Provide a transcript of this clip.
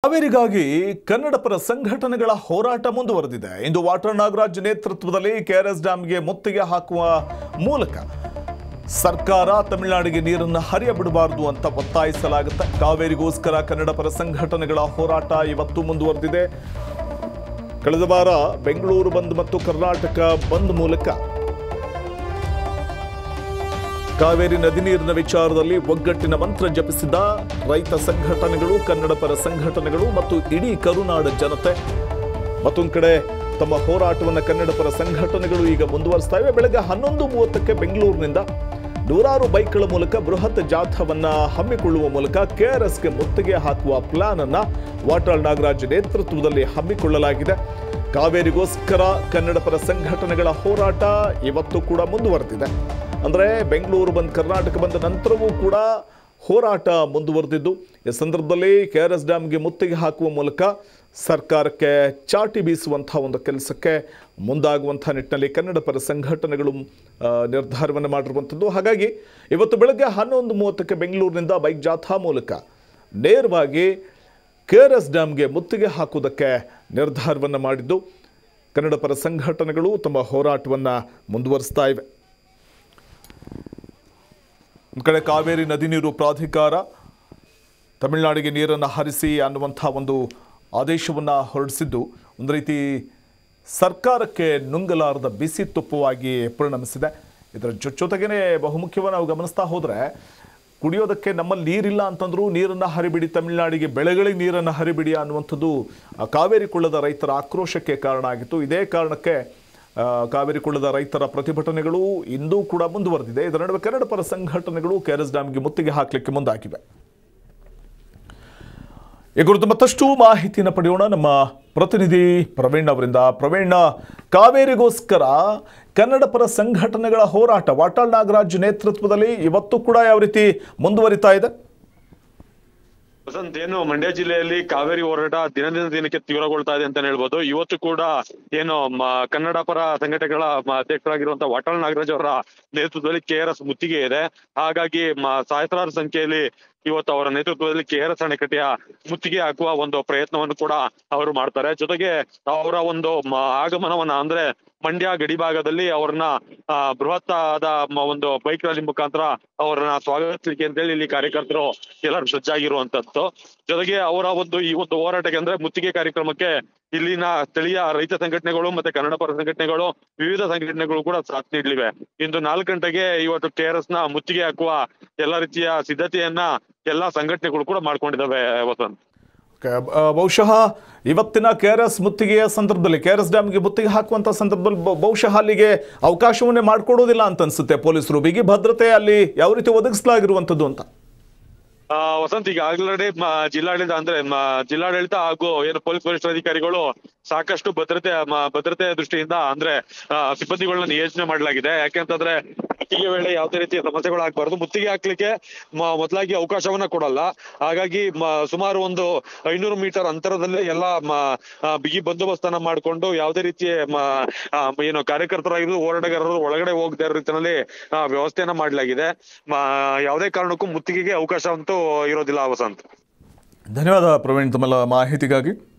ಕಾವೇರಿಗಾಗಿ ಕನ್ನಡ ಪರ ಸಂಘಟನೆಗಳ ಹೋರಾಟ ಮುಂದುವರೆದಿದೆ ಇಂದು ವಾಟರ್ ನಾಗರಾಜ್ ನೇತೃತ್ವದಲ್ಲಿ ಕೆಆರ್ಎಸ್ ಡ್ಯಾಂಗೆ ಮುತ್ತಿಗೆ ಹಾಕುವ ಮೂಲಕ ಸರ್ಕಾರ ತಮಿಳುನಾಡಿಗೆ ನೀರನ್ನು ಹರಿಯ ಬಿಡಬಾರದು ಅಂತ ಒತ್ತಾಯಿಸಲಾಗುತ್ತೆ ಕಾವೇರಿಗೋಸ್ಕರ ಕನ್ನಡ ಪರ ಸಂಘಟನೆಗಳ ಹೋರಾಟ ಇವತ್ತು ಮುಂದುವರೆದಿದೆ ಕಳೆದ ವಾರ ಬೆಂಗಳೂರು ಬಂದ್ ಮತ್ತು ಕರ್ನಾಟಕ ಬಂದ್ ಮೂಲಕ ಕಾವೇರಿ ನದಿ ನೀರಿನ ವಿಚಾರದಲ್ಲಿ ಒಗ್ಗಟ್ಟಿನ ಮಂತ್ರ ಜಪಿಸಿದ ರೈತ ಸಂಘಟನೆಗಳು ಕನ್ನಡ ಪರ ಸಂಘಟನೆಗಳು ಮತ್ತು ಇಡೀ ಕರುನಾಡ ಜನತೆ ಮತ್ತೊಂದು ಕಡೆ ತಮ್ಮ ಹೋರಾಟವನ್ನು ಕನ್ನಡ ಪರ ಸಂಘಟನೆಗಳು ಈಗ ಮುಂದುವರಿಸ್ತಾ ಇವೆ ಬೆಳಗ್ಗೆ ಹನ್ನೊಂದು ಮೂವತ್ತಕ್ಕೆ ಬೆಂಗಳೂರಿನಿಂದ ನೂರಾರು ಬೈಕ್ಗಳ ಮೂಲಕ ಬೃಹತ್ ಜಾಥವನ್ನ ಹಮ್ಮಿಕೊಳ್ಳುವ ಮೂಲಕ ಕೆಆರ್ಎಸ್ಗೆ ಮುತ್ತಿಗೆ ಹಾಕುವ ಪ್ಲಾನ್ ಅನ್ನ ವಾಟಾಳ್ ನಾಗರಾಜ್ ನೇತೃತ್ವದಲ್ಲಿ ಹಮ್ಮಿಕೊಳ್ಳಲಾಗಿದೆ ಕಾವೇರಿಗೋಸ್ಕರ ಕನ್ನಡ ಪರ ಸಂಘಟನೆಗಳ ಹೋರಾಟ ಇವತ್ತು ಕೂಡ ಮುಂದುವರೆದಿದೆ ಅಂದರೆ ಬೆಂಗಳೂರು ಬಂದ್ ಕರ್ನಾಟಕ ಬಂದ ನಂತರವೂ ಕೂಡ ಹೋರಾಟ ಮುಂದುವರೆದಿದ್ದು ಈ ಸಂದರ್ಭದಲ್ಲಿ ಕೆ ಆರ್ ಎಸ್ ಡ್ಯಾಮ್ಗೆ ಮುತ್ತಿಗೆ ಹಾಕುವ ಮೂಲಕ ಸರ್ಕಾರಕ್ಕೆ ಚಾಟಿ ಬೀಸುವಂಥ ಒಂದು ಕೆಲಸಕ್ಕೆ ಮುಂದಾಗುವಂಥ ನಿಟ್ಟಿನಲ್ಲಿ ಕನ್ನಡ ಪರ ಸಂಘಟನೆಗಳು ಆ, ನಿರ್ಧಾರವನ್ನು ಮಾಡಿರುವಂಥದ್ದು ಹಾಗಾಗಿ ಇವತ್ತು ಬೆಳಗ್ಗೆ ಹನ್ನೊಂದು ಮೂವತ್ತಕ್ಕೆ ಬೆಂಗಳೂರಿನಿಂದ ಬೈಕ್ ಜಾಥಾ ಮೂಲಕ ನೇರವಾಗಿ ಕೆ ಆರ್ ಎಸ್ ಡ್ಯಾಮ್ಗೆ ಮುತ್ತಿಗೆ ಹಾಕುವುದಕ್ಕೆ ನಿರ್ಧಾರವನ್ನು ಮಾಡಿದ್ದು ಕನ್ನಡ ಪರ ಸಂಘಟನೆಗಳು ತಮ್ಮ ಹೋರಾಟವನ್ನು ಮುಂದುವರಿಸ್ತಾ ಇವೆ ಒಂದು ಕಡೆ ಕಾವೇರಿ ನದಿ ನೀರು ಪ್ರಾಧಿಕಾರ ತಮಿಳುನಾಡಿಗೆ ನೀರನ್ನು ಹರಿಸಿ ಅನ್ನುವಂಥ ಒಂದು ಆದೇಶವನ್ನು ಹೊರಡಿಸಿದ್ದು ಒಂದು ರೀತಿ ಸರ್ಕಾರಕ್ಕೆ ನುಂಗಲಾರದ ಬಿಸಿ ತುಪ್ಪವಾಗಿ ಪರಿಣಮಿಸಿದೆ ಇದರ ಜೊ ಜೊತೆಗೇನೆ ಬಹುಮುಖ್ಯವಾಗಿ ನಾವು ಗಮನಿಸ್ತಾ ಹೋದರೆ ಕುಡಿಯೋದಕ್ಕೆ ನಮ್ಮಲ್ಲಿ ನೀರಿಲ್ಲ ಅಂತಂದ್ರೂ ನೀರನ್ನು ಹರಿಬಿಡಿ ತಮಿಳುನಾಡಿಗೆ ಬೆಳೆಗಳಿಗೆ ನೀರನ್ನು ಹರಿಬಿಡಿ ಅನ್ನುವಂಥದ್ದು ಆ ಕಾವೇರಿ ಕೊಳ್ಳದ ರೈತರ ಆಕ್ರೋಶಕ್ಕೆ ಕಾರಣ ಆಗಿತ್ತು ಇದೇ ಕಾರಣಕ್ಕೆ ಆ, ಕಾವೇರಿ ಕೊಳ್ಳದ ರೈತರ ಪ್ರತಿಭಟನೆಗಳು ಇಂದೂ ಕೂಡ ಮುಂದುವರೆದಿದೆ ಇದರ ನಡುವೆ ಕನ್ನಡ ಪರ ಸಂಘಟನೆಗಳು ಕೆಆರ್ಎಸ್ ಡ್ಯಾಮ್ಗೆ ಮುತ್ತಿಗೆ ಹಾಕಲಿಕ್ಕೆ ಮುಂದಾಗಿವೆ ಈ ಕುರಿತು ಮತ್ತಷ್ಟು ಮಾಹಿತಿಯನ್ನು ಪಡೆಯೋಣ ನಮ್ಮ ಪ್ರತಿನಿಧಿ ಪ್ರವೀಣ್ ಅವರಿಂದ ಪ್ರವೀಣ್ ಕಾವೇರಿಗೋಸ್ಕರ ಕನ್ನಡ ಪರ ಸಂಘಟನೆಗಳ ಹೋರಾಟ ವಾಟಾಳ್ ನಾಗರಾಜ್ ನೇತೃತ್ವದಲ್ಲಿ ಇವತ್ತು ಕೂಡ ಯಾವ ರೀತಿ ಮುಂದುವರಿತಾ ಇದೆ ವಸಂತ್ ಏನು ಮಂಡ್ಯ ಜಿಲ್ಲೆಯಲ್ಲಿ ಕಾವೇರಿ ಹೋರಾಟ ದಿನದಿಂದ ದಿನಕ್ಕೆ ತೀವ್ರಗೊಳ್ತಾ ಇದೆ ಅಂತ ಹೇಳ್ಬೋದು ಇವತ್ತು ಕೂಡ ಏನು ಮ- ಕನ್ನಡ ಪರ ಸಂಘಟನೆಗಳ ಮ- ಅಧ್ಯಕ್ಷರಾಗಿರುವಂತಹ ವಾಟಾಳ್ ನಾಗರಾಜ್ ಅವರ ನೇತೃತ್ವದಲ್ಲಿ ಕೆ ಆರ್ ಎಸ್ ಮುತ್ತಿಗೆ ಇದೆ ಹಾಗಾಗಿ ಮ- ಸಹಸ್ರಾರು ಸಂಖ್ಯೆಯಲ್ಲಿ ಇವತ್ತು ಅವರ ನೇತೃತ್ವದಲ್ಲಿ ಕೆ ಆರ್ ಎಸ್ ಅಣೆಕಟ್ಟೆಯ ಮುತ್ತಿಗೆ ಹಾಕುವ ಒಂದು ಪ್ರಯತ್ನವನ್ನು ಕೂಡ ಅವರು ಮಾಡ್ತಾರೆ ಜೊತೆಗೆ ಅವರ ಒಂದು ಮ- ಆಗಮನವನ್ನ ಅಂದ್ರೆ ಮಂಡ್ಯ ಗಡಿ ಭಾಗದಲ್ಲಿ ಅವ್ರನ್ನ ಆ, ಬೃಹತ್ ಆದ ಮ- ಒಂದು ಬೈಕ್ ರ್ಯಾಲಿ ಮುಖಾಂತರ ಅವರನ್ನ ಸ್ವಾಗತಿಸಲಿಕ್ಕೆ ಅಂತೇಳಿ ಇಲ್ಲಿ ಕಾರ್ಯಕರ್ತರು ಎಲ್ಲರೂ ಸಜ್ಜಾಗಿರುವಂತದ್ದು ಜೊತೆಗೆ ಅವರ ಒಂದು ಈ ಒಂದು ಹೋರಾಟಕ್ಕೆ ಅಂದ್ರೆ ಮುತ್ತಿಗೆ ಕಾರ್ಯಕ್ರಮಕ್ಕೆ ಇಲ್ಲಿನ ಸ್ಥಳೀಯ ರೈತ ಸಂಘಟನೆಗಳು ಮತ್ತೆ ಕನ್ನಡ ಪರ ಸಂಘಟನೆಗಳು ವಿವಿಧ ಸಂಘಟನೆಗಳು ಕೂಡ ಸಾಥ್ ನೀಡಲಿವೆ ಇಂದು ನಾಲ್ಕು ಗಂಟೆಗೆ ಇವತ್ತು ಕೆ ಆರ್ ಎಸ್ ನ ಮುತ್ತಿಗೆ ಹಾಕುವ ಎಲ್ಲ ರೀತಿಯ ಸಿದ್ಧತೆಯನ್ನ ಎಲ್ಲಾ ಸಂಘಟನೆಗಳು ಕೂಡ ಮಾಡ್ಕೊಂಡಿದ್ದಾವೆ ವಸಂತ್ ಕ- ಆ, ಬಹುಶಃ ಇವತ್ತಿನ ಕೆ ಆರ್ ಎಸ್ ಮುತ್ತಿಗೆಯ ಸಂದರ್ಭದಲ್ಲಿ ಕೆ ಆರ್ ಎಸ್ ಡ್ಯಾಮ್ಗೆ ಮುತ್ತಿಗೆ ಹಾಕುವಂಥ ಸಂದರ್ಭದಲ್ಲಿ ಬ- ಬಹುಶಃ ಅಲ್ಲಿಗೆ ಅವಕಾಶವನ್ನೇ ಮಾಡಿಕೊಡೋದಿಲ್ಲ ಅಂತ ಅನ್ಸುತ್ತೆ ಪೊಲೀಸರು ಬಿಗಿ ಭದ್ರತೆ ಅಲ್ಲಿ ಯಾವ ರೀತಿ ಒದಗಿಸಲಾಗಿರುವಂಥದ್ದು ಅಂತ ಆ, ವಸಂತ್ ಈಗ ಆಲ್ರೆಡಿ ಜಿಲ್ಲಾಡಳಿತ ಅಂದ್ರೆ ಮ- ಜಿಲ್ಲಾಡಳಿತ ಹಾಗೂ ಏನು ಪೊಲೀಸ್ ವರಿಷ್ಠಾಧಿಕಾರಿಗಳು ಸಾಕಷ್ಟು ಭದ್ರತೆ ಮ- ಭದ್ರತೆ ದೃಷ್ಟಿಯಿಂದ ಅಂದ್ರೆ ಆ, ಸಿಬ್ಬಂದಿಗಳನ್ನ ನಿಯೋಜನೆ ಮಾಡಲಾಗಿದೆ ಯಾಕೆಂತಂದ್ರೆ ಮುತ್ತಿಗೆ ವೇಳೆ ಯಾವುದೇ ರೀತಿಯ ಸಮಸ್ಯೆಗಳು ಆಗ್ಬಾರ್ದು ಮುತ್ತಿಗೆ ಹಾಕ್ಲಿಕ್ಕೆ ಮ- ಮೊದಲಾಗಿ ಅವಕಾಶವನ್ನ ಕೊಡಲ್ಲ ಹಾಗಾಗಿ ಮ- ಸುಮಾರು ಒಂದು ಐನೂರು ಮೀಟರ್ ಅಂತರದಲ್ಲಿ ಎಲ್ಲ ಮ- ಆ, ಬಿಗಿ ಬಂದೋಬಸ್ತನ್ನ ಮಾಡಿಕೊಂಡು ಯಾವುದೇ ರೀತಿಯ ಮ- ಆ, ಏನು ಕಾರ್ಯಕರ್ತರಾಗಿರ್ಬೋದು ಹೋರಾಟಗಾರರು ಒಳಗಡೆ ಹೋಗದೇ ಇರೋ ರೀತಿಯಲ್ಲಿ ಆ, ವ್ಯವಸ್ಥೆಯನ್ನ ಮಾಡಲಾಗಿದೆ ಮ- ಯಾವುದೇ ಕಾರಣಕ್ಕೂ ಮುತ್ತಿಗೆಗೆ ಅವಕಾಶ ಅಂತೂ ಇರೋದಿಲ್ಲ ವಸಂತ್ ಧನ್ಯವಾದ ಪ್ರವೀಣ್ ತಮ್ಮೆಲ್ಲ ಮಾಹಿತಿಗಾಗಿ